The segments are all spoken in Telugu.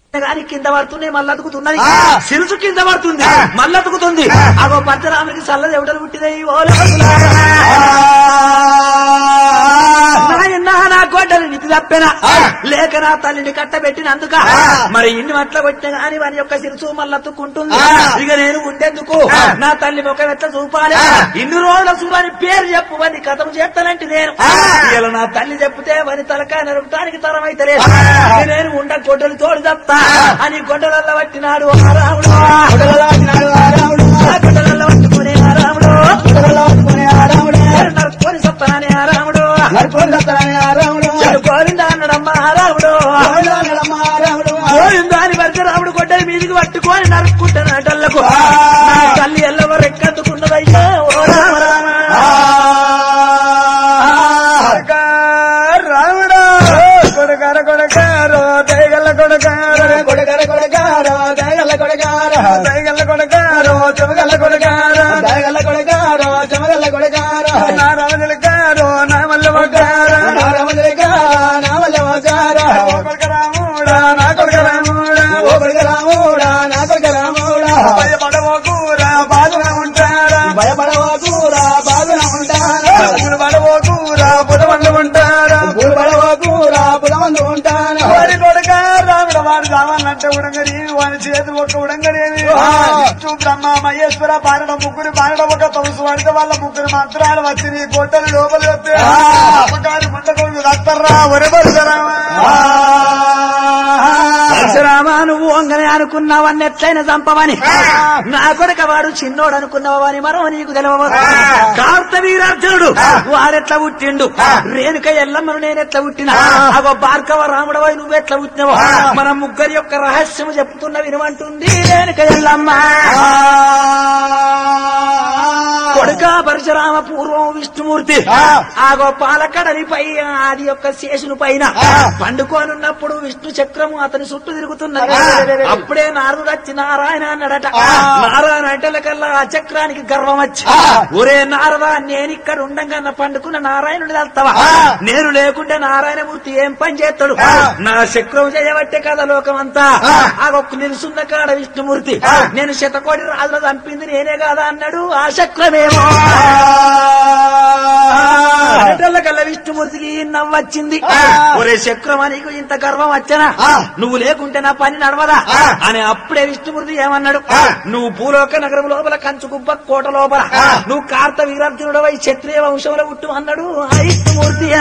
గాని కింద పడుతున్నాయి మళ్ళీ అతుకుతున్నది ఆ. సిరుసు కింద పడుతుంది ఆ. మళ్ళీ అతుకుతుంది ఆ. అగో పరశురాముడికి చల్ల ఎవడలు పుట్టినాయి ఓ నాయనా నా గొడ్డలు నిధి తప్పెనా ఆ. లేక నా తల్లిని కట్టబెట్టినందుక ఆ. మరి ఇన్ని మట్ల కొట్టిన గాని వాని యొక్క సిరుసు మళ్ళత్తుకుంటుంది ఆ. ఇక నేను ఉండేందుకు ఆ. నా తల్లి ముఖం ఎట్లా చూపాలి ఆ. ఇన్ని రోజుల చూడని పేరు చెప్పు అని కథం చేస్తానంటే నేను ఆ. ఇలా నా తల్లి చెప్తే వని తలకాయ నరకటానికి తరం అయితే ఆ. నేను ఉండ గొడ్డలు తోడు తప్తా ఆ. అని గొడ్డలల్ల పట్టినాడు ఆ రాముడు కొడవలో పట్టినాడు ఆ రాముడు. ఆ గొడ్డలల్ల పట్టుకునే ఆ రాముడు కొడవలో పట్టుకునే ఆ రాముడు. నరుక్కొని సత్తనానే ఆ రాముడు నరుకొని సత్తనానే ఆ రాముడు. చెడు గోవింద అన్నడమ్మ ఆ రాముడు కొడవలో నడమ ఆ రాముడు. గోవింద అని వరకు రాముడు గొడ్డలి మీదికి పట్టుకొని నరుక్కుంటాను అటల్లకు ఆ. నా తల్లి ఎల్లవ రెక్కెత్తుకున్నదయ్యా ఓ రామ రామ రాముడు కొడకార కొడకారో దయగల్ల కొడకారో కొడకార కొడకారో దయగల్ల కొడకారో దయగల్ల కొడకారో చెమగల్ల కొడకారో దయగల్ల కొడకారో చెమగల్ల కొడకారో నా రామజలకారో నా మల్ల వకారో నా రామజలకారో నా మల్ల వకారో ఓ కొడక రాముడా నా కొడక రాముడా ఓ కొడక రాముడా నా కొడక రాముడా భయపడవోకూరా బాధన ఉంటారా భయపడవోకూరా బాధన ఉంటారా పడవోకూరా బుధమందు ఉంటారా పడవోకూరా బుధమందు ఉంటారా వారి కొడుక రాముడు వారు రావాలంటే ఉడంగరి వారి చేతి ఒక ఉడంగరేవి విష్ణు బ్రహ్మ మహేశ్వర పారడ ముగ్గురు పారడ ఒక తమసు పడితే వాళ్ళ ముగ్గురు మంత్రాలు వచ్చి నీ గొడ్డలు లోపలి వస్తే అపకారి ముండకొడుకు దత్తర్రా ఒరే పరశురామా నువ్వు వంగనే అనుకున్నావని ఎట్లయినా చంపమని నా కొడుక వాడు చిన్నోడు అనుకున్నావని మరో నీకు తెలియవు కార్తవీరార్జునుడు వాడెట్లా పుట్టిండు రేణుక ఎల్లమ్మను నేను ఎట్లా పుట్టినా అగో భార్గవ రాముడవై నువ్వు ఎట్లా పుట్టినవో మన ముగ్గురి యొక్క రహస్యం చెప్తున్న వినమంటుంది రేణుక ఎల్లమ్మ కొడుక పరశురామ పూర్వం విష్ణుమూర్తి ఆగో పాలకడలి పై ఆది యొక్క శేషుని పైన పండుకోనున్నప్పుడు విష్ణు చక్రము అతని చుట్టూ తిరుగుతున్నది అప్పుడే నారదుడు వచ్చి నారాయణ అన్నాడట నారాయణ అంటే కల్లా ఆ చక్రానికి గర్వం వచ్చి ఒరే నారద నేను ఇక్కడ ఉండంగా నా పండుకున్న నారాయణుడి వెళ్తావా నేను లేకుంటే నారాయణమూర్తి ఏం పని చేస్తాడు నా చక్రం చేయబట్టే కదా లోకమంతా ఆగొక్క నిలుసున్న కాడ విష్ణుమూర్తి నేను శతకోటి రాజులు చంపింది నేనే కాదా అన్నాడు ఆ చక్రమేమో కల్లా విష్ణుమూర్తికి నవ్వచ్చింది ఒరే చక్రమా నీకు ఇంత గర్వం వచ్చనా నువ్వు లేకుంటే నా పని నడవదా అని అప్పుడే విష్ణుమూర్తి ఏమన్నాడు నువ్వు భూలోక నగరం లోపల కంచుకుబ్బ కోట లోపల నువ్వు కార్త వీరార్జునుడవై క్షత్రియ వంశంలో పుట్టు అన్నాడు ఆ విష్ణుమూర్తి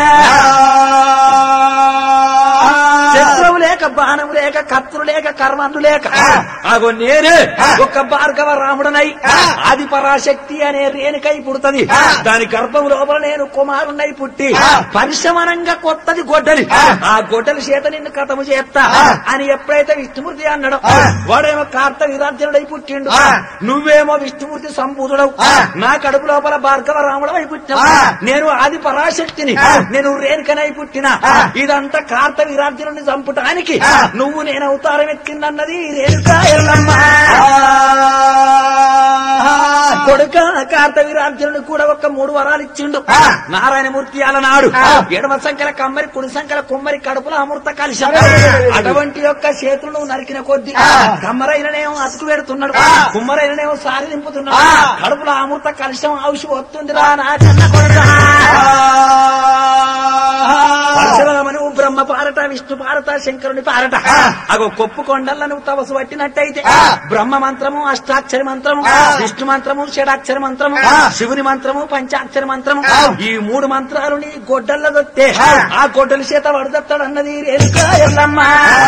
శస్త్రం లేక బాణం లేక కత్తులు లేక కర్మందు లేక అగో నేనే ఒక భార్గవ రాముడనై ఆది పరాశక్తి అనే రేణుకై పుడుతది దాని గర్భం లోపల నేను కుమారునై పుట్టి పరిశమనంగా కొత్తది గొడ్డలి ఆ గొడ్డలి చేత నిన్ను కథము చేస్తా అని ఎప్పుడైతే విష్ణుమూర్తి అన్నాడు వాడేమో కార్త విరార్జనుడై పుట్టిండు నువ్వేమో విష్ణుమూర్తి సంపూతుడవు నా కడుపు లోపల భార్గవ రాముడవై పుట్టిన నేను ఆది పరాశక్తిని నేను రేణుకనై పుట్టిన ఇదంతా కార్త విరార్జునుడిని చంపటానికి నువ్వు నేను అవతారం ఎత్తిందన్నది రేణుక ఎల్లమ్మ కొడుక కార్త విరార్జునుడు కూడా ఒక మూడు వరాలు ఇచ్చిండు నారాయణమూర్తి అలనాడు ఎడమ సంఖ్యల కమ్మరి కుడి సంఖ్యల కుమ్మరి కడుపుల అమృత కలిశం అటువంటి యొక్క చేతులను నరికిన కొద్ది కమ్మరైననేమో అతుకు పెడుతున్నాడు కుమ్మరైననేమో సారి నింపుతున్నాడు కడుపుల అమృత కలిశం ఔషధం వస్తుంది రా నా చిన్న కొడుక పరశురామను బ్రహ్మ పారట విష్ణు పారట శంకరుని పారట అగో కొప్పు కొండల్ల నువ్వు తపస్సు పట్టినట్టయితే బ్రహ్మ మంత్రము అష్టాక్షరి మంత్రము విష్ణు మంత్రము షడాక్షరి మంత్రము శివుని మంత్రము పంచాక్షరి మంత్రము ఈ మూడు మంత్రాలు నీ గొడ్డల్ల దొత్తే ఆ గొడ్డల చేత వడదత్తాడు అన్నది రేణుకా ఎల్లమ్మ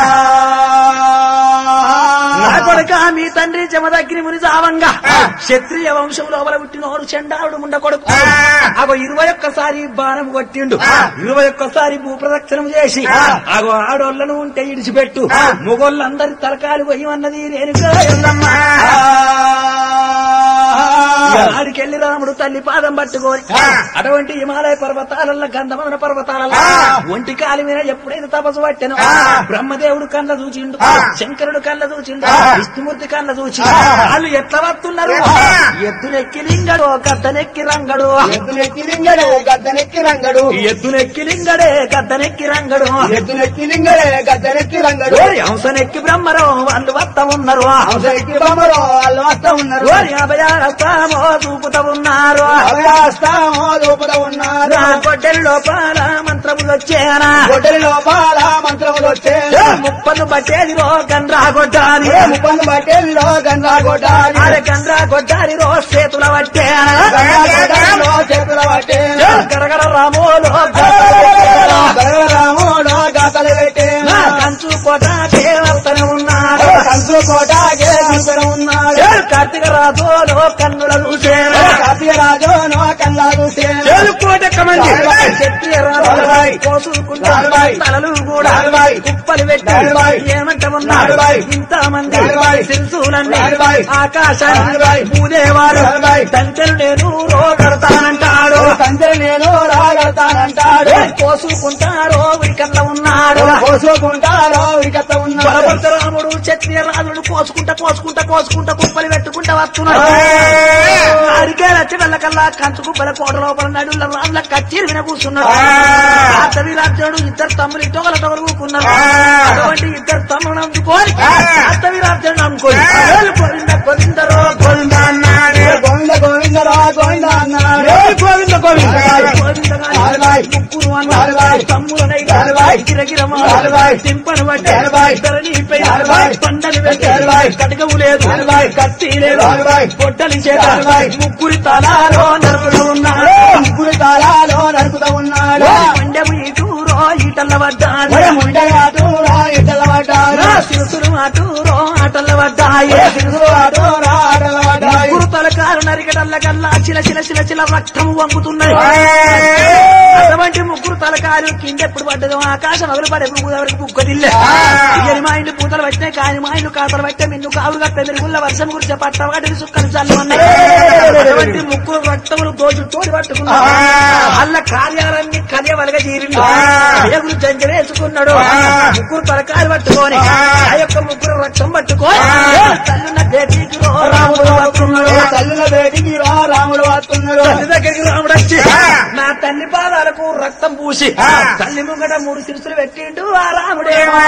నా కొడుక మీ తండ్రి జమదగ్ని ముని జావంగా క్షత్రియ వంశం లోపల పుట్టినోడు చండాలుడు ముండ కొడుకు అగో ఇరవై ఒక్కసారి బాణం కొట్టిండు ఇరవై ఒక్కసారి భూప్రదక్షిణం చేసి అగో ఆడోళ్లను ఉంటే ఇడిచిపెట్టు మొగోళ్ళందరి తలకాలు పోయమన్నది రేణుకా ఎల్లమ్మ ఆడికెళ్ళి రాముడు తల్లి పాదం పట్టుకొని అటువంటి హిమాలయ పర్వతాలలో గంధమన పర్వతాలలో ఒంటి కాలి మీద ఎప్పుడైతే తపస్సు పట్టాను బ్రహ్మదేవుడు కళ్ళ చూచిండు శంకరుడు కళ్ళ చూచిండు విష్ణుమూర్తి కళ్ళ చూచిండు వాళ్ళు ఎట్లా వస్తున్నారు ఎద్దునెక్కి లింగడు గద్దనెక్కి రంగడు ఎద్దులెక్కి లింగడే గద్దెనెక్కి రంగడు ఎద్దునెక్కి లింగడే గద్దనెక్కి రంగడు ఎద్దులెక్కి లింగడే గద్దెనెక్కి రంగడు ఓరి హంసనెక్కి బ్రహ్మరో వాళ్ళు వత్త ఉన్నారు హంసెక్కి బొమ్మరు వాళ్ళు వస్తా ఉన్నారు ఓరి అభయాస్తామో చూపుతా ఉన్నారు అభయాస్తామో లోపల ఉన్నారు నా గొడ్డలి లోపల మంత్రములు వచ్చేనా గొడ్డలి లోపాల మంత్రములు వచ్చే ముప్పను బట్టేది రో గండ్రా గొడ్డాలి ముప్పంది బట్టెల్లో గంగా గొడ్డాలి అరే గండ్రా గొడ్డాలి రో చేతుల పట్టేనా గంగా గొడ్డాలిలో చేతుల పట్టే గరగర రామోలో రాముడు గాతలు పెట్టే నా కంచు కోట దేవతనే ఉన్నాడు కంచు కోటకే కంచున ఉన్నాడు కార్తీక రాజోలో కన్నుల చూసేనా కాపీ రాజు నో కల్లా చూసే కోట కమండి చెట్టు నలభై. కోసుకుంటా నలభై. తలలు కూడా నలభై. కుప్పలు పెట్టి నలభై. ఏమంట ఉన్నారు నలభై. ఇంత మంది నలభై. శిల్సులన్నీ నలభై. ఆకాశాన్ని నలభై. పూదేవారు నలభై. తంచెలు నేను రోగడతానంటాడు తండ్రి నేను రాగడతానంటాడు కోసుకుంటారో వికల్ల ఉన్నాడు కోసుకుంటారో ఇకత ఉన్నాడు బలభద్రరాముడు క్షత్రియ రాజుడు కోసుకుంటా కోసుకుంటా కోసుకుంటా కుప్పలు పెట్టుకుంటా వస్తున్నాడు అడిగే వచ్చి వెళ్ళకల్లా కంచు కుప్పల కోట లోపల నడుల రాళ్ళ కచ్చేరి విన కూర్చున్నాడు అతవి రాజ్యుడు ఇద్దరు తమ్ములు ఇటొకల టొకలు కూకున్నారు అటువంటి ఇద్దరు తమ్ముడు అందుకొని అతవి రాజ్యుడు నమ్ముకొని గోవింద గోవిందరో గోవింద అన్నాడు గోవింద గోవిందరా గోవింద అన్నాడు గోవింద గోవింద గోవింద నలభై. ముగ్గురు అన్నారు నలభై. తమ్ములనై నలభై. గిరగిరమా నలభై. టింపను బట్టి నలభై. ధరణిపై నలభై. పండని పెట్టి నలభై. కటకము లేదు నలభై. కత్తి లేదు నలభై. పొట్టలి చేత నలభై. ముగ్గురి తలాలో నరుకులు ఉన్నాడు ముగ్గురు తాళాలో నడుపుతూ ఉన్నాడు పండెము ఇటూరో ఈటల్ల పడ్డాడు ఒరే ముండగా దూరా ఇటల పడ్డాడు శిరసులు అటూరో ఆటల్ల పడ్డాయి దూరా ఆటల పడ్డాడు ముగ్గురు తలకాలు నరికటల్ల కల్లా చిల చిల చిల చిల రక్తము వంగుతున్నాయి అటువంటి ముగ్గురు తలకాలు కింద ఎప్పుడు పడ్డదో ఆకాశం వదిలి పడే ఎవరికి కుక్కదిల్లే ఇయ్యని మా ఇంటి పూతలు పట్టినాయి కాని మా ఇంటి కాతలు పట్టే మిన్ను కావులు కట్టే మెరుగుల్ల వర్షం గురించి పట్ట వాటిని సుక్కలు చల్లు అన్నాయి అటువంటి ముగ్గురు రక్తములు దోచు తోడి పట్టుకున్నారు వాళ్ళ కార్యాలన్నీ కలయవలగా తీరిండు దేవుడు జంజరేసుకున్నాడు ముగ్గురు తలకాలు పట్టుకొని ఆ యొక్క ముగ్గురు రక్తం పట్టుకొని తల్లున్న బేటీకి రో రాముడు పట్టుకున్నాడు తల్లుల బేటికి రా రాముడు వస్తున్నాడు తల్లి దగ్గరికి రాముడు వచ్చి నా తల్లి పాదాలకు రక్తం పూసి తల్లి ముంగట మూడు సిరుసులు పెట్టిండు ఆ రాముడేమో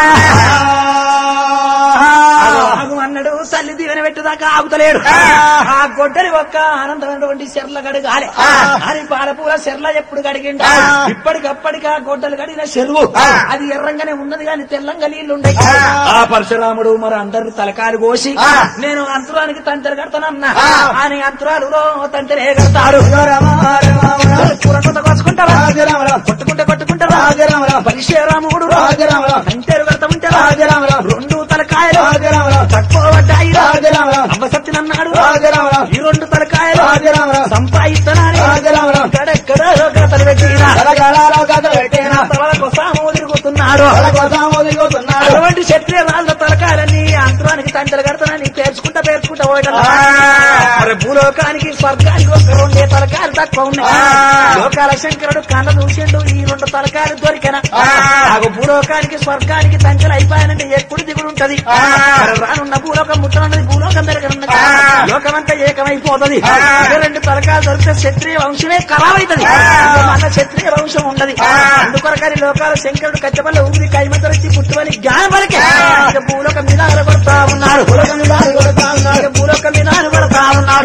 ఆగు అన్నాడు తల్లి దీవెన పెట్టుదాకా ఆగుతలేడు ఆ గొడ్డలి ఒక్క ఆనందమైనటువంటి చెర్ల గడగాలి అని పాలపూల చెర్ల ఎప్పుడు గడిగిండు ఇప్పటికప్పటికి ఆ గొడ్డలు గడిగిన చెరువు అది ఎర్రంగానే ఉన్నది కానీ తెల్లంగా నీళ్లు ఉండయి ఆ పరశురాముడు మరి అందరు తలకాలు కోసి నేను అంతరానికి తంతెలు కడతానన్నా అని అంతరాలులో తంతెలే కడతాడు కూరకొంత కోసుకుంటారా కొట్టుకుంటే కొట్టుకుంటారా పరిశరాముడు అంతేరు కడతామంటారా రెండు తలకాయలు తక్కువ పడ్డాయి అబ్బసత్తినన్నాడు ఈ రెండు తలకాయలు సంపాదిస్తానని ఎక్కడెక్కడ కథలు పెట్టినా తలకు సాము తిరుగుతున్నాడు అటువంటి క్షత్రియ రాళ్ళ తలకాయలన్నీ అంతరానికి తండ్రి కడతానని పేర్చుకుంటా పేర్చుకుంటా పోయటం మరి భూలోకానికి స్వర్గానికి ఒక రెండే తలకాయలు తక్కువ ఉన్నాయి లోకాల శంకరుడు కళ్ళ చూసిండు ఈ రెండు తలకాయలు దొరికిన నాకు భూలోకానికి స్వర్గానికి తంచెలు అయిపోయానంటే ఎప్పుడు దిగుడు ఉంటది మరి రానున్న భూలోకం ముట్టనున్నది భూలోకం దగ్గర ఉన్నది లోకమంతా ఏకమైపోతుంది ఇక రెండు తలకాయలు దొరికితే క్షత్రియ వంశమే ఖరాబైతది మళ్ళా క్షత్రియ వంశం ఉండదు అందుకొరకని లోకాల శంకరుడు కచ్చబల్ల ఊరి కైమతరచి పుట్టువని జ్ఞానమలకి ఇక భూలోకం మీద నిలబడతా ఉన్నాడు ఇక భూలోకం మీద నిలబడతా ఉన్నాడు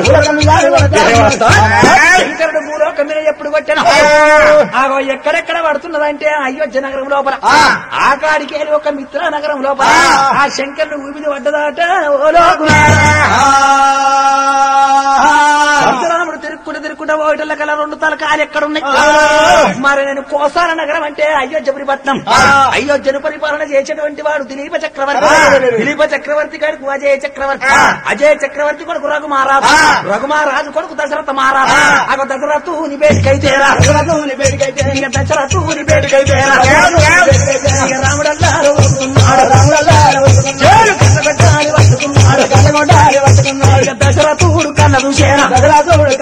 శంకరుడు భూలోకం మీద ఎప్పుడు కొట్టిన ఆగో ఎక్కడెక్కడ పడుతున్నదంటే అయోధ్య నగరం లోపల ఆ కాడికి వెళ్ళి ఒక మిత్ర నగరం లోపల ఆ శంకరుడు ఊపిది పడ్డదాట ఓ లోకులారా. పరశురాముడు తిరుక్కుంటూ తిరుక్కుంటూ ఓటల కల రెండు తలకాయలు ఎక్కడున్నాయి మరి నేను కోసాల నగరం అంటే అయోధ్యపురి పట్నం అయోధ్యను పరిపాలన చేసేటువంటి వాడు దిలీప చక్రవర్తి దిలీప చక్రవర్తి కొడుకు అజయ చక్రవర్తి అజయ చక్రవర్తి కొడుకు రఘుమారాజు రఘుమారాజు కొడుకు దశరథ మహారాజు అగ దశరథు నీ బేటికైతేరా ఇక దశరథు నీ బేటికైతేరా ఇక రాముడల్లారు వస్తున్నాడు చేరు కళ్ళగొట్టాలి పట్టుకున్నాడు ఇక దశరథుడు కళ్ళ చూసేరా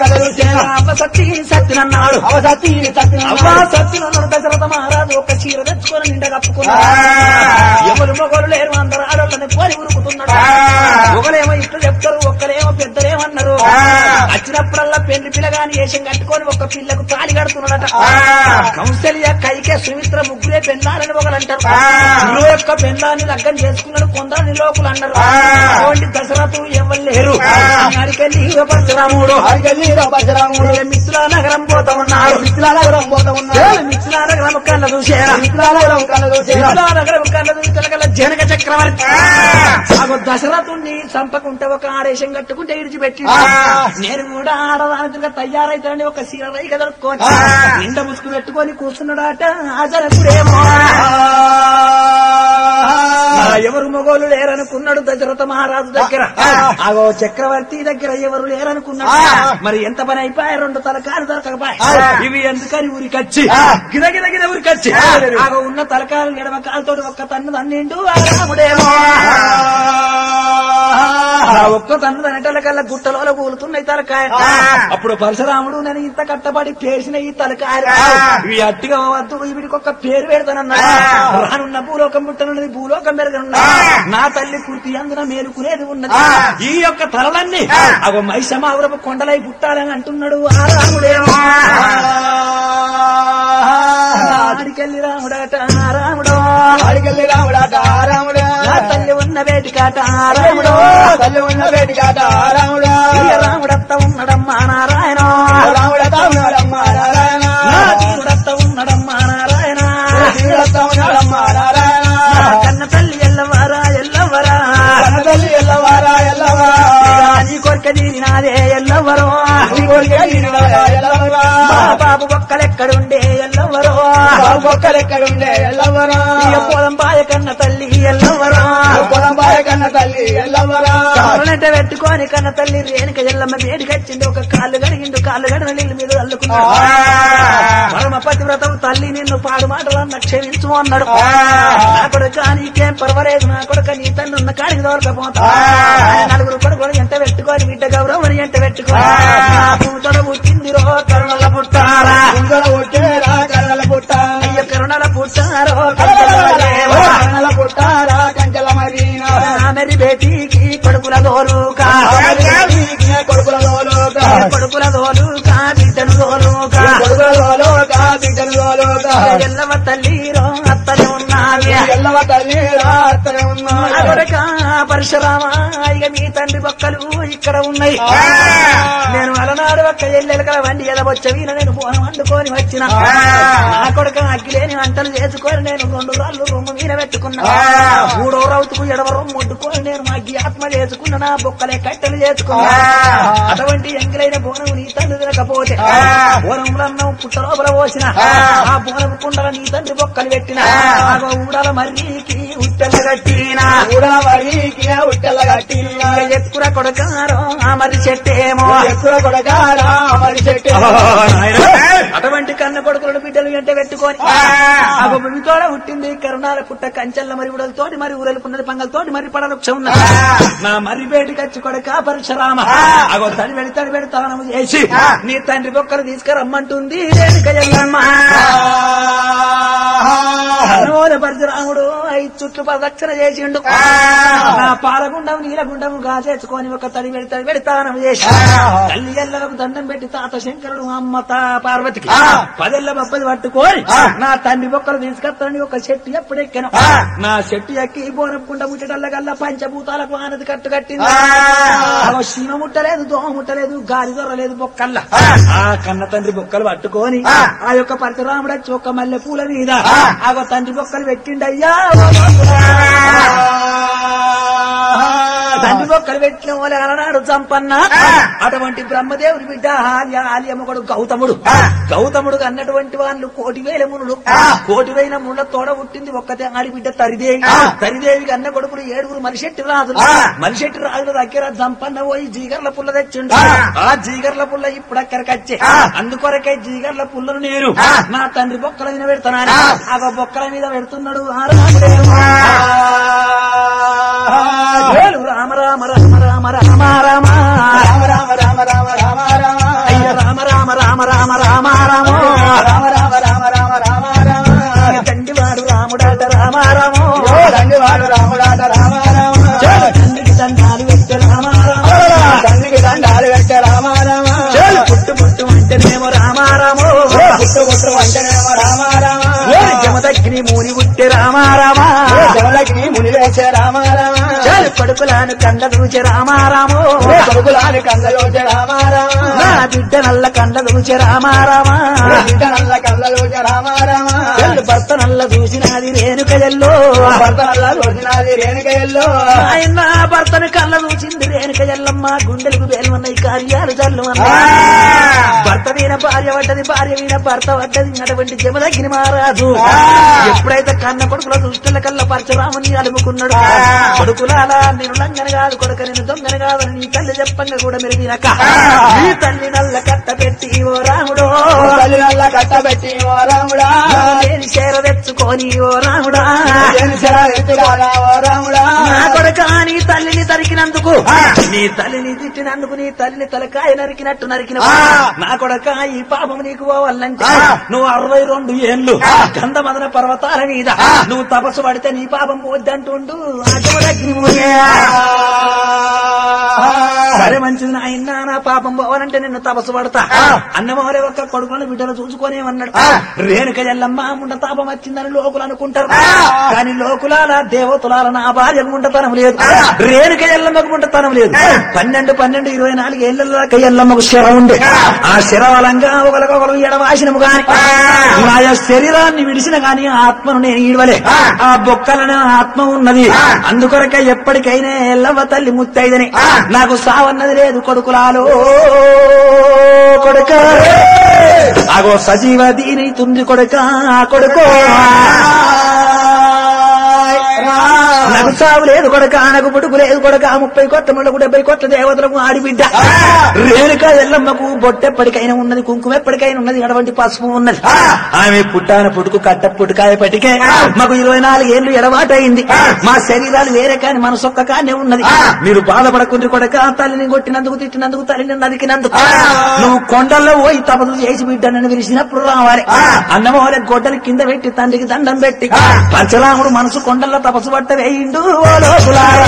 సత్తి సత్తినన్నాడు అవసతి అవ్వా సత్తినన్నాడు దశరథ మహారాజు ఒక చీర తెచ్చుకొని నిండా కప్పుకున్నాడు ఆ. ఎవరు మొగలు లేరు అందరు ఆడోళ్ళని పోలి ఉరుకుతున్నాడు ఆ. ఒకలేమో ఇట్లు చెప్తారు ఒక్కలేమో పెద్దలేమన్నారు ఆ. వచ్చినప్పుడల్లా పెళ్లి పిల్లగాని వేషం కట్టుకొని ఒక పిల్లకు తాళి కడుతున్నాడట ఆ. కౌశల్య కైకే సుమిత్ర ముగ్గురే పెళ్ళాలని ఒకలంటారు ఆ. ఇరవై యొక్క పెళ్ళాన్ని లగ్గం చేసుకున్నాడు కొందరు లోకులు అన్నారు ఆ. అటువంటి దశరథు ఎవరు లేరు ఆ. అడికెళ్ళి పరశురాముడు ఆడికెళ్ళి పరశురాముడు మిత్రుల నగరం పోతా ఉన్నాడు మిత్రాలగరం పోతా ఉన్నాడు మిత్రుల నగరం కళ్ళ చూసేరా మిత్రాలగరం కళ్ళ చూసేరా నగరం కళ్ళ చూసిన జనక చక్రవర్తి ఆగో దశరథుణ్ణి చంపకుంటే ఒక ఆదేశం కట్టుకుంటే ఇడిచిపెట్టి ఆ. నేను కూడా ఆడదానికి తయారైతానని ఒక సీర రైక దొరుకుకొని ఆ. నిండ ముసుగు పెట్టుకొని కూర్చున్నాడట ఆ జనకుడేమో ఆ, ఎవరు మొగోలు లేరనుకున్నాడు దశరథ మహారాజు దగ్గర ఆ. ఆగో చక్రవర్తి దగ్గర ఎవరు లేరనుకున్నాడు ఆ. మరి ఎంత పని అయిపోయాయి రెండు తలకాలు దొరకకపోయి ఆ. ఇవి ఎందుకని ఊరికొచ్చి ఆ. గిరగిర గిర ఊరికొచ్చి ఆ. ఆగో ఉన్న తలకాలు ఎడమ కాలుతోటి ఒక్క తన్ను తన్నిండు ఆ రాముడేమో ఆ ఒక్క తన్ను తనటల కల్లా గుట్టలో కూలుతున్నాయి తలకాయ ఆ. అప్పుడు పరశురాముడు నేను ఇంత కట్టబడి పేసిన ఈ తలకాయ ఆ. ఇవి అట్టిగా వద్దు వీడికి ఒక పేరు పెడతానన్నాడు ఆ. రానున్న భూలోకం పుట్టనున్నది భూలోకం పెరగనున్నది ఆ. నా తల్లి పూర్తి అందున మేలుకునేది ఉన్నది ఆ. ఈ యొక్క తలలన్నీ ఆ. అగో మైసమావరపు కొండలై పుట్టాలని అంటున్నాడు ఆ రాముడేమో ఆడికెళ్ళి రాముడట ఆ రాముడో ఆడికెళ్ళి రాముడాట రాముడా నా తల్లి ఉన్న వేటికాట ఆ రాముడో తల్లి ఉన్న వేటికాట రాముడా ఇక రాముడత్త ఉన్నడమ్మా నారాయణ రాముడతా ఉన్నాడమ్మా నారాయణ నా తీరుడత్త ఉన్నడమ్మా నారాయణ తీరస్తా ఉన్నాడమ్మా నారాయణ నా కన్న తల్లి ఎల్లవరా ఎల్లవరా కన్న తల్లి ఎల్లవారా ఎల్లవా నీ కొరక నాదే ఎల్లవరో నీ కొడుకే నీనురా ఎల్లవరా మా బాబు ఒక్కలెక్కడుండే ఎల్లవరో ఒక్కరెక్కడుండే ఎల్లవరా ఇక పొలం బాయ కన్న తల్లి ఎల్లవరో పొలంబాయ కన్న తల్లి ఎల్లవరా కాళ్ళంటే పెట్టుకొని కన్న తల్లి రేణుక ఎల్లమ్మ వేడికొచ్చింది ఒక కాళ్ళు గడిగిండు కాళ్ళు గడిన నీళ్ళ మీద అల్లుకున్నాడు పరమ పతివ్రతం తల్లి నిన్ను పాడు మాటలన్న క్షమించు అన్నాడు ఆ. నా కొడుక నీకేం పర్వాలేదు నా కొడుక నీ తండ్రి ఉన్న కాడికి దొరకపోతా ఆ. ఆయన నలుగురు కొడుకులు ఎంట పెట్టుకొని బిడ్డ గౌరవం ఎంట పెట్టుకొని ఆ. నా పూతడ పుట్టింది రో కరుణల పుట్టారా కుంగల పుట్టేరా కన్నల పుట్ట అయ్య కరుణల పుట్టారో కరుణల కన్నల పుట్టారా కంచెల మరీనా మెరి బేటీకి కొడుకుల దోలుకా కొడుకుల లోలోక కొడుకుల దోలుకా బిడ్డను దోలుకా కొడుకుల లోలోక బిడ్డల లోలోక ఎల్లవ తల్లి రో అత్తనే ఉన్నావి ఎల్లవ తల్లి రాత్రి ఉన్నా నా కొడుక పరశురామ ఇక మీ తండ్రి బొక్కలు ఇక్కడ ఉన్నాయి ఆ. నేను అలనాడు ఒక్క ఎల్లెలకల వండి ఎదవచ్చవి నేను బోనం వండుకొని వచ్చిన ఆ. నా కొడుక అగ్గిలేని వంటలు చేసుకొని నేను రెండు రాళ్ళు రొమ్ము మీద పెట్టుకున్నా ఆ. మూడో రౌతుకు ఎడవ రొమ్ము వండుకొని నేను మా అగ్గి ఆత్మ చేసుకున్న నా బొక్కలే కట్టెలు చేసుకున్నా ఆ. అటువంటి ఎంగిలైన బోనం నీ తండ్రి తినకపోతే ఆ. బోనంలో అన్నం పుట్ట లోపల పోసిన ఆ. ఆ బోనం కుండల నీ తండ్రి బొక్కలు పెట్టిన ఆ. ఆగో ఊడల మర్రికి ఉట్టెలు కట్టిన కూడా వరికి ఉట్టెల కట్టినా ఎక్కుర కొడకారో ఆ మరి చెట్టేమో ఎక్కువ కొడగారా మరి చెట్టు అటువంటి కన్న కొడుకులను బిడ్డలు వెంట పెట్టుకొని ఆ. ఆ భూమితోడ పుట్టింది కరుణాల పుట్ట కంచెల్ల మరి ఉడలతోటి మరి ఊరలుకున్నది పంగలతోటి మరి పడవృక్షం ఉన్నది ఆ. నా మరి బేటి కచ్చి కొడక పరశురామ ఆ. అగో తడి వెడి తడి వెడి తానము చేసి ఆ. నీ తండ్రి బొక్కలు తీసుకురమ్మంటుంది రేణుక ఎల్లమ్మ నోల పరశురాముడు ఐదు చుట్లు ప్రదక్షిణ చేసిండు ఆ. నా పాలగుండం నీలగుండం గాచేసుకొని ఒక తడి వెడి తడి వెడి తానం చేసి ఆ. తల్లి ఎల్లలకు దండం పెట్టి తాత శంకరుడు అమ్మ తా పార్వతికి ఆ. పదెల్ల బొప్పది పట్టుకొని ఆ. నా తండ్రి బొక్కలు తీసుకొస్తానని ఒక చెట్టు ఎప్పుడు ఎక్కాను ఆ. నా చెట్టు ఎక్కి బోరపుకుంట ముట్టడల్లగల్లా పంచభూతాలకు ఆనది కట్టు కట్టింది ఆ. ఆగో శీమ ముట్టలేదు దోమ ముట్టలేదు గాలి దొరలేదు బొక్కల్లా ఆ. ఆ కన్న తండ్రి బొక్కలు పట్టుకొని ఆ. ఆ యొక్క పరశురాముడు వచ్చి ఒక మల్లె పూల మీద ఆ. ఆగో తండ్రి బొక్కలు పెట్టిండయ్యా తండ్రి బొక్కలు పెట్టిన వాళ్ళ అలనాడు చంపన్న ఆ. అటువంటి బ్రహ్మదేవుడి బిడ్డ ఆల్య ఆల్యమ్మగడు గౌతముడు ఆ. గౌతముడు అన్నటువంటి వాళ్ళు కోటి వేల మునులు ఆ. కోటి వేల మునుల తోడ పుట్టింది ఒక్కతే ఆడి బిడ్డ తరిదేవి ఆ. తరిదేవికి అన్న కొడుకులు ఏడుగురు మనిషెట్టి రాజులు ఆ. మనిషెట్టి రాజుల దగ్గర జంపన్న పోయి జీగర్ల పుల్ల తెచ్చిండు ఆ. ఆ జీగర్ల పుల్ల ఇప్పుడు అక్కడికి వచ్చే ఆ. అందుకొరకే జీగర్ల పుల్లను నేను ఆ. నా తండ్రి బొక్కల మీద పెడతాను ఆ. ఆ బొక్కల మీద పెడుతున్నాడు ఆ రాముడేమో. వేలు రామ రామ రామ రామ రామ రామ రామ రామ రామ రామ రామ రామ అయ్య రామ రామ రామ చూసే రామ రామ చాలు కొడుకులాను కండ దూచే రామారామో కొడుకులాని కళ్ళలోచే రామ రామ నా బిడ్డ నల్ల కండ దూచే రామారామా బిడ్డ నల్ల కళ్ళలోచే రామ రామ చెల్లు భర్త నల్ల దూసినది రేణుక ఎల్లో భర్త నల్ల రోజునాది రేణుక ఎల్లో ఆయన భర్తను కళ్ళ దూచింది రేణుక ఎల్లమ్మ గుండెలకు వేలుమన్నాయి కార్యాలు చల్లు భర్త వీణ భార్య పడ్డది భార్య వీణ భర్త పడ్డది అటువంటి జమదగిరి మహారాజు ఎప్పుడైతే కన్న కొడుకుల దుష్టుల కళ్ళ పరశురాముని అలుముకున్నాడు కొడుకులాలా నేను లంగన కాదు కొడుక నేను దొంగన కాదని నీ తల్లి చెప్పంగా కూడా మీరు వినక నీ తల్లి నల్ల కట్ట పెట్టి ఓ రాముడో తల్లి నల్ల కట్టబెట్టి ఓ రాముడా నేను చేర తెచ్చుకొని ఓ రాముడా జనిసరా ఎత్తుగారా ఓ రాముడా నా కొడుక నీ తల్లిని తరికినందుకు నీ తల్లిని తిట్టినందుకు నీ తల్లిని తలకాయ నరికినట్టు నరికిన నా కొడుక ఈ పాపం నీకు పోవాలంటే నువ్వు అరవై రెండు ఏళ్ళు గంధమదన పర్వతాల మీద నువ్వు తపస్సు పడితే నీ పాపం పోద్దంటుండు అటువంటి సరే మంచిది నాయన నా పాపం పోవాలంటే నిన్ను తపస్సు పడతా అన్నమోరే ఒక్క కొడుకులను బిడ్డలు చూసుకోనేమన్నాడు రేణుక ఎల్లమ్మ ముండ తాపం వచ్చిందని లోకులు అనుకుంటారు కానీ లోకులాల దేవతులాల నా భార్యకు ముండతనం లేదు రేణుక ఎల్లమ్మకు ముండతనం లేదు పన్నెండు పన్నెండు ఇరవై నాలుగు ఏళ్ళ ఎల్లమ్మకు శర ఉండే ఆ శరవలంగా ఒకరికొకరు ఎడవాసినము గాని నా యొక్క శరీరాన్ని విడిచిన గాని ఆత్మను నేను ఈడవలే ఆ బొక్కలను ఆత్మ ఉన్నది అందుకొరకే ఎప్పటికైనా ఎల్లవ్వ తల్లి ముత్తైదని నాకు సావన్నది లేదు కొడుకులాలో కొడుక అగో సజీవ దీని తుంది కొడుక కొడుకో నాకు సావు లేదు కొడక నాకు పుట్టుకు లేదు కొడక ముప్పై కోట్ల ముళ్ళకు డెబ్బై కోట్ల దేవతలకు ఆడిబిడ్డ రేణుక ఎల్లమ్మకు బొట్టెప్పటికైనా ఉన్నది కుంకుమ ఎప్పటికైనా ఉన్నది ఎడవంటి పసుపు ఉన్నది ఆమె పుట్టాన పుట్టుకు కట్ట పుట్టుకాయ పట్టికే మాకు ఇరవై నాలుగు ఏళ్ళు ఎడవాటైంది మా శరీరాలు వేరే కాని మనసు ఒక్క కానే ఉన్నది మీరు బాధపడకుండ్రి కొడక తల్లిని కొట్టినందుకు తిట్టినందుకు తల్లిని నరికినందుకు నువ్వు కొండల్లో పోయి తపదు చేసి బిడ్డనని పిలిచినప్పుడు రావాలి అన్నమోలే గొడ్డలి కింద పెట్టి తండ్రికి దండం పెట్టి పంచరాముడు మనసు కొండల్లో తపస్సు పట్ట వేయిండు ఓ లోకులారా.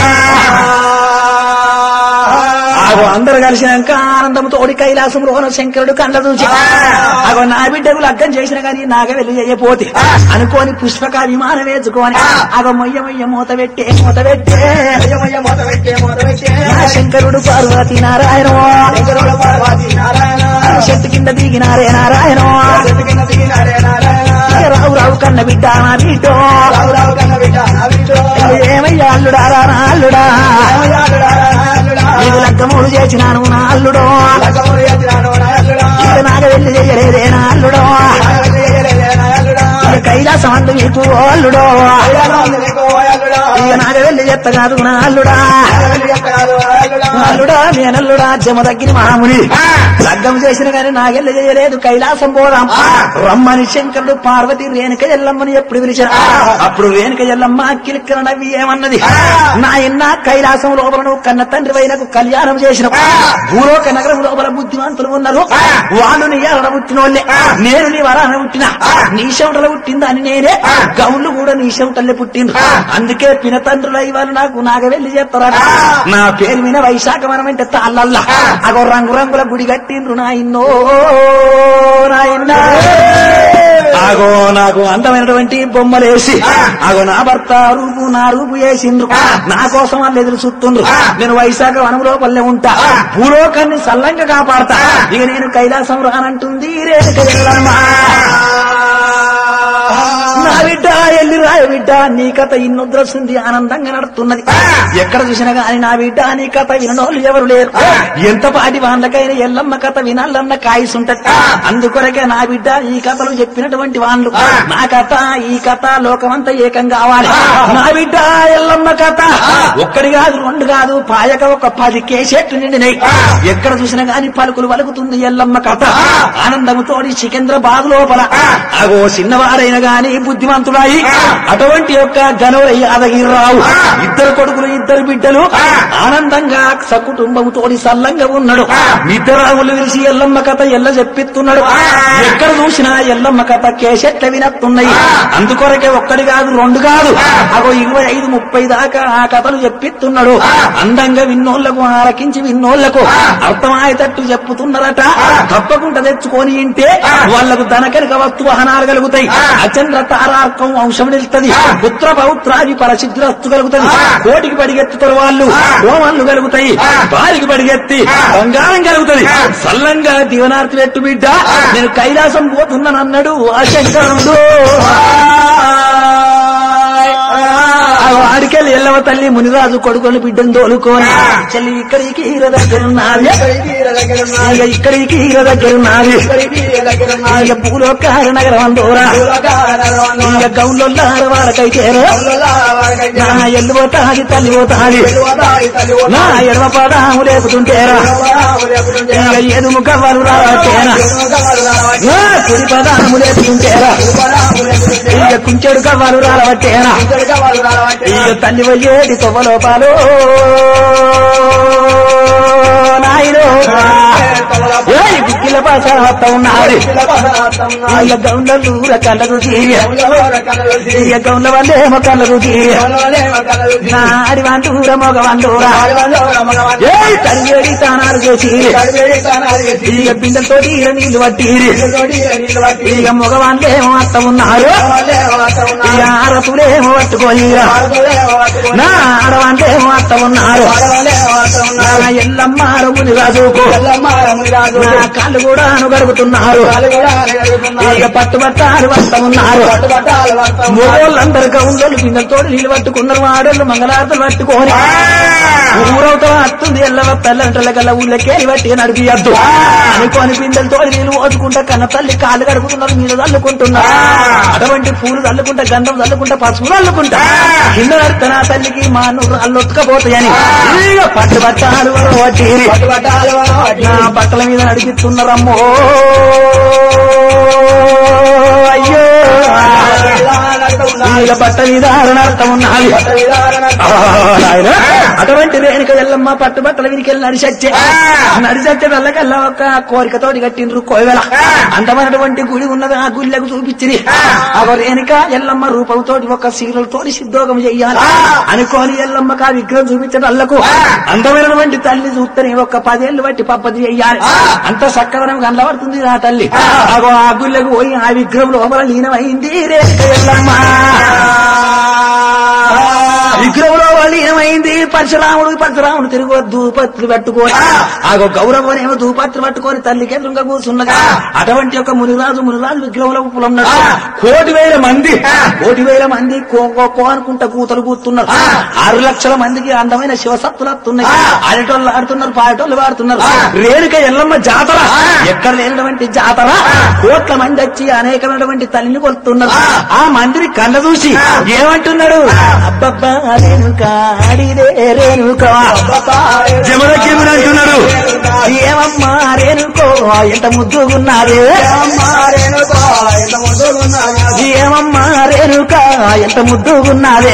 ఆగో అందరు కలిసినాక ఆనందంతో ఓడి కైలాసంలో శంకరుడు కండ్ల చూసి అగో నా బిడ్డకు లగ్గం చేసిన కానీ నాగ వెళ్ళి చేయపోతే అనుకోని పుష్పక విమానం వేసుకొని అగో మొయ్య మొయ్య మూత పెట్టే మూత పెట్టే అయ్యమయ్య మొద పెట్టే మొద పెట్టే నా శంకరుడు పార్వతి నారాయణ శంకరుడు పార్వతి నారాయణ చెట్టు కింద దిగినారే నారాయణ చెట్టు కింద దిగినాడే నారాయణ రావు రావు కన్న బిడ్డ నా బిడ్డో రావు రావు కన్న బిడ్డ నా బిడ్డో ఏమయ్యా అల్లుడా రా నా అల్లుడా రామయాలుడా రామయాలుడా నీకు లగ్గములు చేసినాను నా అల్లుడో లగ్గములు ఎత్తినాడు నాయలుడా ఇక నాగ వెళ్ళి చేయలేదే నా అల్లుడో నాయలుడు ఎగరేలే నాయలుడా ఇక కైలాసం అందు మీకు ఓ అల్లుడో అయ్యాలో నీకు ఓయలుడా ఇక నాగ వెళ్ళి చెత్త కాదు నా అల్లుడా నాయలుడు ఎత్తగాడు నాయలుడా అల్లుడా నేనల్లుడా జమ తగ్గిన మహాముని లగ్గం చేసిన గాని నాగెళ్ళ చేయలేదు కైలాసం పోదాం రమ్మని శంకరుడు పార్వతి రేణుక ఎల్లమ్మని ఎప్పుడు పిలిచారు అప్పుడు రేణుక ఎల్లమ్మ కిలిక్కన నవ్వి ఏమన్నది నాయన్న కైలాసం లోపల నువ్వు కన్న తండ్రి వైనకు కళ్యాణం చేసిన భూలోక నగరం లోపల బుద్ధిమంతులు ఉన్నారు వాళ్ళు నీ ఎడ పుట్టిన వాళ్ళే నేను నీ వరాన పుట్టిన నీ చెమటలో పుట్టిందా అని నేనే గౌళ్ళు కూడా నీ చెమటల్లే పుట్టిండ్రు అందుకే పినతండ్రులు ఇవాళ నాకు నాగ వెళ్ళి చేస్తారా నా పేరు మీద వైశాఖ మనం అంటే తాళ్ళల్లా అగో రంగు రంగుల గుడి కట్టిండ్రు నాయన్నో నాయన్న అగో నాకు అందమైనటువంటి బొమ్మలేసి అగో నా భర్త రూపు నా రూపు వేసిండ్రు నా కోసం వాళ్ళు ఎదురు చూస్తుండ్రు నేను వైశాఖ వనం లోపలనే ఉంటా భూలోకాన్ని సల్లంగా కాపాడతా ఇక నేను కైలాసం రానంటుంది రేణుక ఎల్లమ్మ. నా బిడ్డ ఎల్లి రాయ బిడ్డ నీ కథ ఇన్నొద్రస్తుంది ఆనందంగా నడుతున్నది ఎక్కడ చూసినా గాని నా బిడ్డ నీ కథ వినోళ్ళు ఎవరు లేరు ఎంత పాటి వాళ్ళకైనా ఎల్లమ్మ కథ వినాలన్న కాయసుంటది అందుకొరకే నా బిడ్డ ఈ కథలు చెప్పినటువంటి వాళ్ళు నా కథ ఈ కథ లోకమంతా ఏకం కావాలి నా బిడ్డ ఎల్లమ్మ కథ ఒక్కడి కాదు రెండు కాదు పాయక ఒక పది కేసెట్లు నిండినాయి ఎక్కడ చూసినా గాని పలుకులు పలుకుతుంది ఎల్లమ్మ కథ ఆనందముతోడి సికింద్రాబాద్ లోపల అగో చిన్నవాడైన గాని బుద్ధిమంతుడాయి అటువంటి యొక్క గనవర యాదగిరిరావు ఇద్దరు కొడుకులు ఇద్దరు బిడ్డ బిడ్డలు ఆనందంగా సకుటుంబముతోని సల్లంగా ఉన్నాడు నిద్రాములు విలిసి ఎల్లమ్మ కథ ఎల్ల చెప్పిస్తున్నాడు ఎక్కడ చూసినా ఎల్లమ్మ కథ కేసెట్ల వినత్తున్నాయి అందుకొరకే ఒక్కడి కాదు రెండు కాదు అగో ఇరవై ఐదు ముప్పై దాకా ఆ కథలు చెప్పిస్తున్నాడు అందంగా విన్నోళ్లకు ఆలకించి విన్నోళ్లకు అర్థమయ్యేటట్టు చెప్పుతున్నారట తప్పకుండా తెచ్చుకొని ఇంటే వాళ్లకు ధనకనిక వస్తు వాహనాలు కలుగుతాయి అచంద్ర తారార్కం వంశం నిలుస్తుంది పుత్ర పౌత్రాది పరసిద్ధిరస్తు కలుగుతుంది కోటికి పడిగెత్తుతారు వాళ్ళు హోమాలు కలుగుతాయి భార్యకి పడిగెత్తి బంగారం కలుగుతుంది సల్లంగా దీవనార్తి పెట్టు బిడ్డ నేను కైలాసం పోతున్నాను అన్నాడు ఆ శంకరుడు ఆ వాడికెళ్ళి ఎల్లవ తల్లి మునిరాజు కొడుకుని బిడ్డను తోలుకోని చెల్లి ఇక్కడికి హీర దగ్గర ఉన్నది ఇక ఇక్కడికి హీర దగ్గర ఉన్నది ఇక భూలోకార నగరం అందోరా ఇక గౌన్లో వాడకైతేరో నా ఎల్లు పోతాది తల్లి పోతాది నా ఎడమ పదాము లేపుతుంటేరా ఇక ఎదుము కవ్వలు రావటేనా నా కుడి పదాము లేపుతుంటేరా ఇక కుంచెడు కవ్వలు రావటేనా ఇక తల్లి వయ్యేటి తొవ్వలోపాలు నాయుడు ఏయ్ బుక్కిల పాస వస్త ఉన్నది ఇక గౌండ్లు కళ్ళకు తీయ ఇక గౌండ్ల వాళ్ళేమో కళ్ళకు తీయ నా ఆడి వంటూర మగ వంటూరా ఏయ్ తల్లి తానాలు చేసి ఇక బిందెలతో తీర నీళ్లు పట్టిరి ఇక మగవాళ్ళేమో అత్త ఉన్నారు ఇక ఆరతులేమో పట్టుకోనిరా నా ఆడవాళ్ళేమో అత్త ఉన్నారు నా ఎల్లమ్మ అరముని రాజుకు నా కాళ్ళు కూడా గడుగుతున్నారు ఇక పట్టుబట్టాలు వస్తా ఉన్నారు మూడోళ్ళందరూ గౌన్లు బిందెలతో నీళ్ళు పట్టుకున్నారు ఆడోళ్ళు మంగళారతలు పట్టుకొని ఊరవుతా వస్తుంది ఎల్లవ తల్లంటల కల్లా ఊళ్ళకే బట్టి నడిపియద్దు అనుకోని బిందెలతో నీళ్ళు ఓదుకుంటా కన్న తల్లి కాళ్ళు కడుగుతున్నారు మీద చల్లుకుంటున్నారు అటువంటి పూలు చల్లుకుంటా గంధం చల్లుకుంటా పసుపు చల్లుకుంటా కింద నడితే నా తల్లికి మా నూరు అల్లొత్తుకపోతాయని ఇక పట్టు బట్టాలు వట్టి నా బట్టల మీద నడిపిస్తున్నారమ్మో అయ్యో ఇక బట్ట మీద అర్థం ఉన్నది ఆ, నాయనా. అటువంటి రేణుక ఎల్లమ్మ పట్టు బట్టల వీరికి నడిచచ్చే నడిచచ్చే వెళ్ళకల్లా ఒక కోరికతోటి కట్టిండ్రు కోయవెల అందమైనటువంటి గుడి ఉన్నది ఆ గుళ్ళకు చూపించింది ఆ రేణుక ఎల్లమ్మ రూపంతోటి ఒక సీరలతోటి సిద్ధోగం చెయ్యాలి అనుకోని ఎల్లమ్మకు ఆ విగ్రహం చూపించడం అల్లకు అందమైనటువంటి తల్లి చూస్తేనే ఒక పదేళ్లు బట్టి పప్పది చెయ్యాలి అంత చక్కదనం కనబడుతుంది ఆ తల్లి అగో ఆ గుళ్ళకు పోయి ఆ విగ్రహం లోపల లీనమైంది రేణుక ఎల్లమ్మ విగ్రహంలో వాళ్ళు ఏమైంది పరశురాముడు పరశురాముడు తిరుగు దూపత్రులు పట్టుకొని ఆగో గౌరవం ఏమో దూపత్రులు పట్టుకొని తల్లికి ఎదురుగా కూర్చున్నగా అటువంటి ఒక మునిరాజు మునిరాజు విగ్రహంలో ఉన్నాడు కోటి వేల మంది కోటి వేల మంది కో కో- కో అనుకుంటా కూతలు కూతున్నారు ఆరు లక్షల మందికి అందమైన శివసత్తులు వస్తున్నాయి ఆడేటోళ్ళు ఆడుతున్నారు పాడేటోళ్ళు పాడుతున్నారు రేణుక ఎల్లమ్మ జాతర ఎక్కడ లేనటువంటి జాతర కోట్ల మంది వచ్చి అనేకమైనటువంటి తల్లిని కొలుతున్నారు ఆ మందిని కళ్ళ చూసి ఏమంటున్నాడు అబ్బబ్బా రేణుక ఆడిదే రేణుక జమదగ్గిముని అంటున్నాడు ఏమమ్మా రేణుకో ఎంత ముద్దుగున్నారే ఏమమ్మా రేణుక ఎంత ముద్దుగున్నారే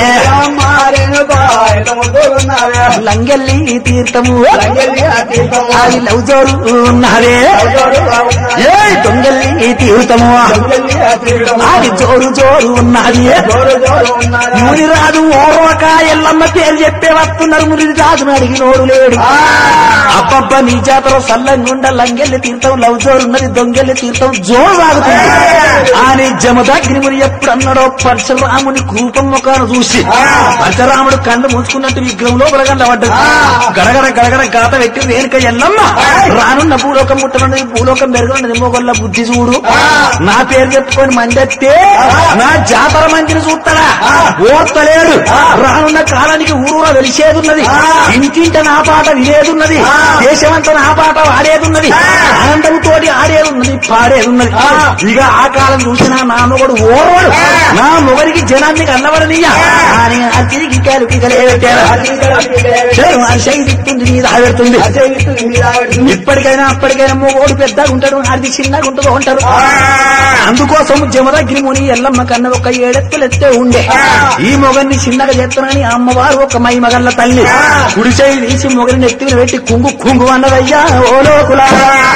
లంగెల్లి తీర్థము అది లవ్ జోరు ఉన్నారే ఏ దొంగల్లి తీర్థము అది జోరు జోరు ఉన్నది మునిరాజు ఓర్వక ఎల్లమ్మ పేరు చెప్పే వస్తున్నారు మునిరాజును అడిగినోడు లేడు అబ్బబ్బ నీ జాతర సల్లంగుండ లంగెల్లి తీర్థం లవ్ జోరు ఉన్నది దొంగెల్లి తీర్థం జోరు రాగుతుంది అని జమదగ్ని ముని ఎప్పుడు అన్నాడో పరశురాముని కూపం ముఖాను చూసి పరశురాముడు కళ్ళు మూసుకున్నట్టు విగ్రహం లోపల కనబడ్డది గడగడ గడగడ గాత పెట్టి రేణుక ఎల్లమ్మ రానున్న భూలోకం ముట్టనున్నది భూలోకం పెరుగున్నది మొగొల్ల బుద్ధి చూడు నా పేరు చెప్పుకొని మందెత్తే నా జాతర మందిని చూస్తాడా ఓర్తలేడు రానున్న కాలానికి ఊరూర వెలిసేదున్నది ఇంటింట నా పాట వినేదున్నది దేశమంతా నా పాట వాడేదున్నది ఆ ఆనందం తోటి ఆడేదున్నది పాడేదున్నది ఇక ఆ కాలం చూసినా నా మొగడు ఓర్వడు నా మొగడికి జనాన్ని కన్నబడనియ్యా అని అతికి కేలు కికలే పెట్టారు శైలిస్తుంది మీద ఆడుతుంది ఇప్పటికైనా అప్పటికైనా మొగోడు పెద్దగా ఉంటాడు అది చిన్నగా ఉంటుందో ఉంటారు అందుకోసం జమదగ్రి ముని ఎల్లమ్మ కన్న ఒక ఏడెత్తులు ఎత్తే ఉండే ఈ మొగన్ని చిన్నగా చేస్తానని అమ్మవారు ఒక మై మగళ్ళ తల్లి కుడి చేయి తీసి మొగని ఎత్తిని పెట్టి కుంగు కుంగు అన్నదయ్యా ఓ లోకులా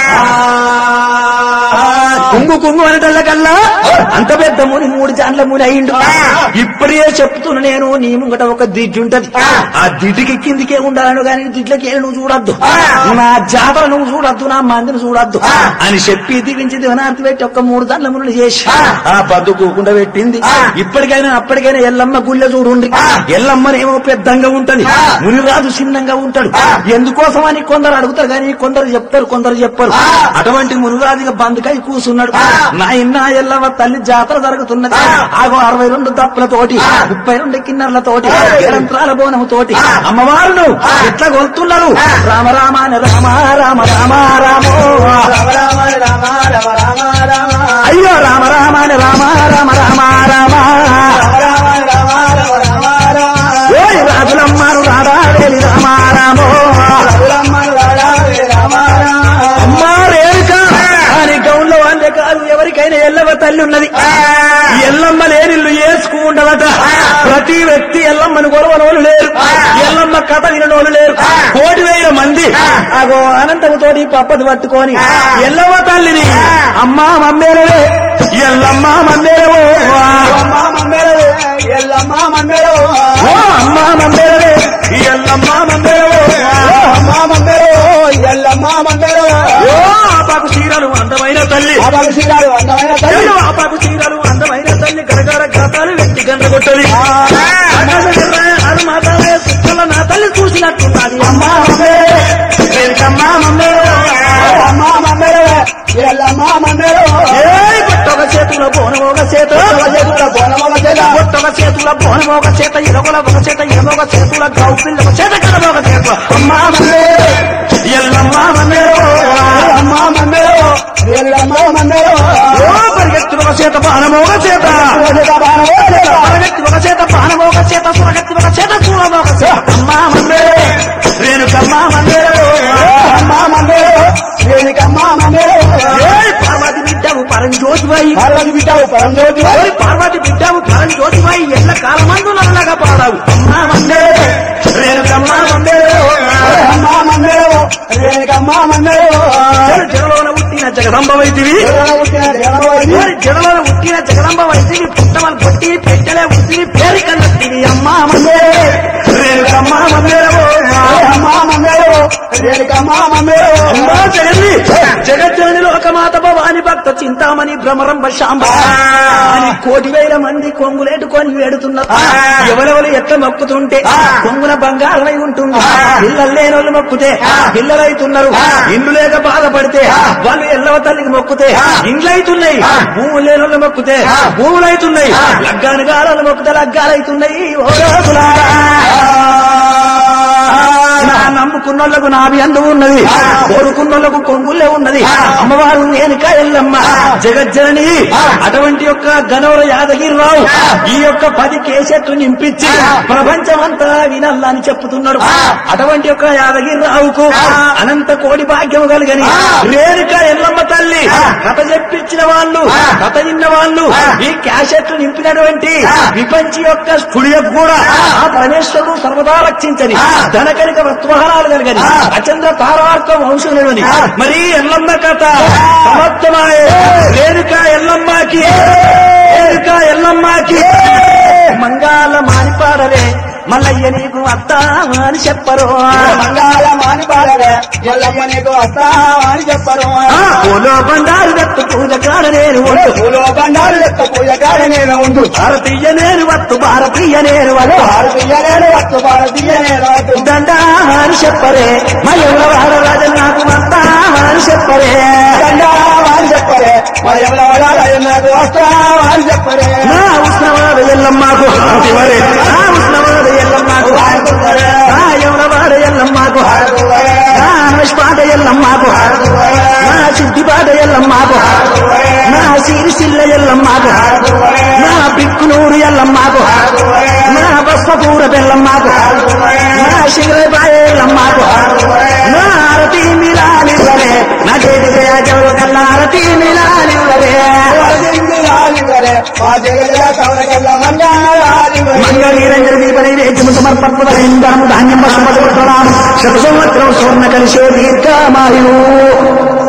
కుంగు కుంగు అనటల్లకల్లా అంత పెద్ద ముని మూడు జాన్ల ముని అయిండు ఇప్పుడే చెప్తున్నా నేను నీ ముంగట ఒక దిడ్డు ఉంటది ఆ దిడ్డుకి కిందికే ఉండాలను కానీ దిడ్లకి నువ్వు చూడొద్దు నా జాతర నువ్వు చూడొద్దు నా మందిని చూడొద్దు అని చెప్పి దివించి దివనార్తి పెట్టి ఒక మూడు దాంట్ల మునులు చేసి ఆ బద్దు కూకుండా పెట్టింది ఇప్పటికైనా అప్పటికైనా ఎల్లమ్మ గుళ్ళె చూడుండి ఎల్లమ్మనేమో పెద్దంగా ఉంటది మునిరాజు చిన్నంగా ఉంటాడు ఎందుకోసం అని కొందరు అడుగుతారు కానీ కొందరు చెప్తారు కొందరు చెప్పరు అటువంటి మునిరాజుగా బందుకై కూసున్నాడు నా ఇన్న ఎల్లమ్మ తల్లి జాతర జరుగుతున్నది ఆగో అరవై రెండు దప్పులతోటి ముప్పై రెండు కిన్నర్లతోటి యంత్రాల బోనము తోటి అమ్మవారును ఎట్లా కొలుతున్నారు రామ రామ అని రామ రామ రామ రామో అయ్యో రామ రామ అని రామ రామ రామ రామ ఓయ్ రాజులమ్మారు రాడావేలి రామ రామో అమ్మా రేణుక అని గౌన్లో వాళ్ళే కాదు ఎవరికైనా ఎల్లవ తల్లి ఉన్నది ఈ ఎల్లమ్మ లేనిల్లు వేసుకుంటదట ప్రతి వ్యక్తి ఎల్లమ్మను గొడవనోళ్ళు లేరు ఎల్లమ్మ కథ విననోళ్ళు లేరు కోటి వేల మంది అగో అనంతముతోటి పప్పది పట్టుకొని ఎల్లమ్మ తల్లిని అమ్మా మమ్మేలవే ఎల్లమ్మ మమ్మేలవో ఓ అమ్మా మమ్మేలవే ఎల్లమ్మ మమ్మేలవో ఓ ఆపాకు చీరలు అందమైన తల్లి చెల్లు ఆపాకు చీరలు అందమైన తల్లి గరగర గాతాలు వెట్టి గంటగొట్టది అది మాత్రమే సుక్కల నా తల్లి చూసినట్టున్నది అమ్మా మమ్మే అమ్మా మమ్మే ఏయ్ పొట్టొక చేతుల బోనం ఒక చేత పొట్టొక చేతుల బోనం ఒక చేత ఇరవల ఒక చేత ఇరవొక చేతుల గౌపిల్ల ఒక చేత కడమ ఒక చేత అమ్మా మమ్మే ఎల్లమ్మా మమ్మే ఓ పరిగెత్తుల ఒక చేత బాణము ఒక చేత పరిగెత్తి ఒక చేత బాణము ఒక చేత సురగత్తి ఒక చేత చూడమ ఒక చేత అమ్మా మమ్మే రేణుకమ్మా మమ్మే ఏయ్ పార్వతి బిడ్డవు పరంజ్యోతివై పార్వతి బిడ్డావు పరంజ్యోతి ఓయ్ పార్వతి బిడ్డవు పరంజ్యోతివై ఎల్ల కాలమందు నల్లగా పాడావు అమ్మా మమ్మే రేణుకమ్మా మమ్మే అమ్మా మందిరము రేణుకమ్మా మందిరము జడలోన పుట్టిన జగదంబ వైతివి పుట్టిన జగన్మోహన్ ఓరి జడలోన పుట్టిన జగదంబ వైతివి పుట్టమలు కొట్టి పెట్టలే ఉత్తివి పేరు కన్నత్తివి అమ్మా మమ్మే రేణుకమ్మా మమ్మే అమ్మా మందిరము రేణుకమ్మా మందిరము అమ్మా జగన్ని జగజ్జనని లోకమాత భవాని భక్త చింతామణి భ్రమరంబ శాంబ అని కోటి వేల మంది కొంగులేటుకొని వేడుతున్నారు ఎవరెవరు ఎట్లా మొక్కుతుంటే కొంగున బంగారమై ఉంటుంది పిల్లలు లేని వాళ్ళు మొక్కుతే పిల్లలైతున్నారు ఇండ్లు లేక బాధపడితే వాళ్ళు ఎల్లవ తల్లికి మొక్కుతే ఇండ్లు అవుతున్నాయి భూములు లేని వాళ్ళు మొక్కుతే భూములు అవుతున్నాయి లగ్గాని గాలను మొక్కుతే లగ్గాలైతున్నాయి ఓ రోజులారా నా నమ్ముకున్నోళ్లకు నాభి అందు ఉన్నది కోరుకున్నోళ్లకు కొంగుల్లే ఉన్నది అమ్మవారు నేనుక ఎల్లమ్మ జగజ్జనని అటువంటి యొక్క గనవర యాదగిరిరావు ఈ యొక్క పది కేసెట్లు నింపించి ప్రపంచమంతా వినల్లా అని చెప్పుతున్నాడు అటువంటి యొక్క యాదగిరిరావుకు అనంత కోడి భాగ్యము కలిగని రేణుక ఎల్లమ్మ తల్లి కథ చెప్పించిన వాళ్ళు కథ విన్న వాళ్ళు ఈ క్యాసెట్లు నింపినటువంటి విపంచి యొక్క స్టూడియో కూడా ఆ పరమేశ్వరుడు సర్వదా రక్షించని ధనకనిక వత్వహరాలు కలిగని అచంద్ర తారార్క వంశులని మరి ఎల్లమ్మ కథ సమర్థమాయే రేణుక ఎల్లమ్మకి రేణుక ఎల్లమ్మకి మంగాల మానిపాడలే మల్లయ్య నీకు అత్తా అని చెప్పరు మంగాళ మాని పాడలే ఎల్లమ్మ నీకు వస్తావా అని చెప్పరు ఆ, పూలో బండారు దత్తు పూజ కాడ నేను ఒట్టు పూలో బండారు లెక్క పూజ కాడ నేను ఉండు భారతీయ నేను వత్తు భారతీయ నేను వత్తు భారతీయ నేను వస్తు భారతీయ నేను వద్దు దండా అని చెప్పరే మల్లెల వాడరాజ నాకు వస్తా అని చెప్పరే దండావా అని చెప్పరే మరి ఎవరి వాడాలి నాకు వస్తావా అని చెప్పరే నా ఉష్ణవాద ఎల్లమ్మకు శివరే నా ఉష్ణవాద ఎల్లమ్మకు నా ఎవరవాడ ఎల్లమ్మకు నా అనుష్పాద ఎల్లమ్మకు నా సిద్ధ ఎల్లమ్మాకు నా బిక్కునూరు ఎల్లమ్మాకు నా బస్మపూర బెల్లమ్మాకు నా శిగరబాయ ఎల్లమ్మాకు నా ఆరతి మిలాలివరే నా చేతి జయజవుల కల్లా ఆరతి మిలాలివరే మంగళీరంజన దీపని వేద్యము సమర్పత్వరేంద్రము ధాన్యం పశుపతి శత సంవత్సరం స్వర్ణ కలిశే దీర్ఘమాయు